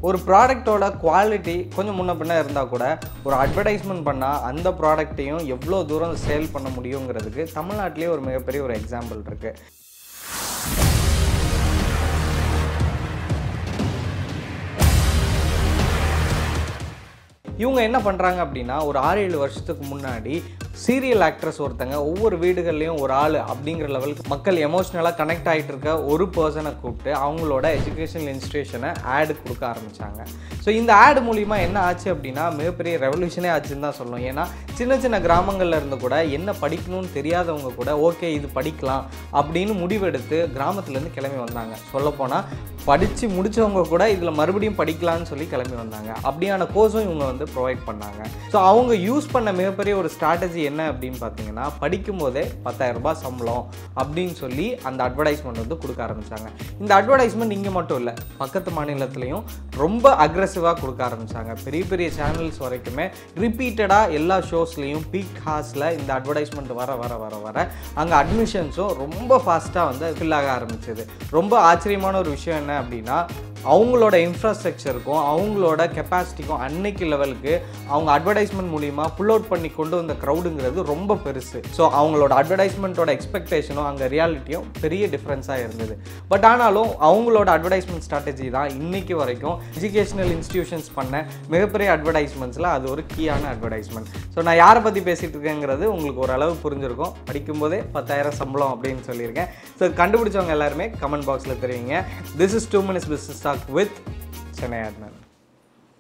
ஒரு ப்ராடக்ட்டோட குவாலிட்டி கொஞ்சம் முன்ன பின்ன இருந்தால் கூட ஒரு அட்வர்டைஸ்மெண்ட் பண்ணால் அந்த ப்ராடக்ட்டையும் எவ்வளோ தூரம் சேல் பண்ண முடியுங்கிறதுக்கு தமிழ்நாட்டிலே ஒரு மிகப்பெரிய ஒரு எக்ஸாம்பிள் இருக்குது இவங்க என்ன பண்ணுறாங்க அப்படின்னா ஒரு ஆறு ஏழு வருஷத்துக்கு முன்னாடி சீரியல் ஆக்ட்ரஸ் ஒருத்தங்க ஒவ்வொரு வீடுகள்லையும் ஒரு ஆள் அப்படிங்கிற லெவலுக்கு மக்கள் எமோஷ்னலாக கனெக்ட் ஆகிட்டு இருக்க ஒரு பர்சனை கூப்பிட்டு அவங்களோட எஜுகேஷனல் இன்ஸ்டியூஷனை ஆடு கொடுக்க ஆரம்பித்தாங்க ஸோ இந்த ஆடு மூலிமா என்ன ஆச்சு அப்படின்னா மிகப்பெரிய ரெவல்யூஷனே ஆச்சுன்னு தான் சொல்லணும் ஏன்னா சின்ன சின்ன கிராமங்கள்ல இருந்து கூட என்ன படிக்கணும்னு தெரியாதவங்க கூட ஓகே இது படிக்கலாம் அப்படின்னு முடிவெடுத்து கிராமத்துலேருந்து கிளம்பி வந்தாங்க சொல்லப்போனால் படித்து முடித்தவங்க கூட இதில் மறுபடியும் படிக்கலாம்னு சொல்லி கிளம்பி வந்தாங்க அப்படியான கோர்ஸும் இவங்க வந்து ப்ரொவைட் பண்ணாங்க ஸோ அவங்க யூஸ் பண்ண மிகப்பெரிய ஒரு ஸ்ட்ராட்டஜி என்ன அப்படின்னு பார்த்தீங்கன்னா படிக்கும் போதே பத்தாயிரம் ரூபாய் சம்பளம் அப்படின்னு சொல்லி அந்த அட்வர்டைஸ்மெண்ட் வந்து கொடுக்க ஆரம்பித்தாங்க இந்த அட்வர்டைஸ்மெண்ட் இங்கே மட்டும் இல்லை பக்கத்து மாநிலத்துலேயும் ரொம்ப அக்ரெசிவாக கொடுக்க ஆரம்பித்தாங்க பெரிய பெரிய சேனல்ஸ் வரைக்குமே ரிப்பீட்டடாக எல்லா ஷோஸ்லேயும் பீக் ஹார்ஸில் இந்த அட்வர்டைஸ்மெண்ட் வர வர வர வர அங்கே அட்மிஷன்ஸும் ரொம்ப ஃபாஸ்ட்டாக வந்து ஃபில் ஆக ஆரம்பிச்சது ரொம்ப ஆச்சரியமான ஒரு விஷயம் என்ன அப்படின்னா அவங்களோட இன்ஃப்ராஸ்ட்ரக்சருக்கும் அவங்களோட கெப்பாசிட்டிக்கும் அன்னைக்கு லெவலுக்கு அவங்க அட்வர்டைஸ்மெண்ட் மூலிமா புல் அவுட் பண்ணி கொண்டு வந்த க்ரௌடுங்கிறது ரொம்ப பெருசு ஸோ அவங்களோட அட்வர்டைஸ்மெண்ட்டோட எக்ஸ்பெக்டேஷனும் அங்கே ரியாலிட்டியும் பெரிய டிஃப்ரென்ஸாக இருந்தது பட் ஆனாலும் அவங்களோட அட்வர்டைஸ்மெண்ட் ஸ்ட்ராட்டஜி தான் இன்னைக்கு வரைக்கும் எஜுகேஷனல் இன்ஸ்டிடியூஷன்ஸ் பண்ண மிகப்பெரிய அட்வர்டைஸ்மெண்ட்ஸில் அது ஒரு கீயான அட்வர்டைஸ்மெண்ட் ஸோ நான் யாரை பற்றி பேசிகிட்டு இருக்கேங்கிறது உங்களுக்கு ஓரளவு புரிஞ்சிருக்கும் படிக்கும்போதே பத்தாயிரம் சம்பளம் அப்படின்னு சொல்லியிருக்கேன் ஸோ கண்டுபிடிச்சவங்க எல்லாருமே கமெண்ட் பாக்ஸில் தெரிவிங்க this is two minutes business talk with Chennai ஆட்மன்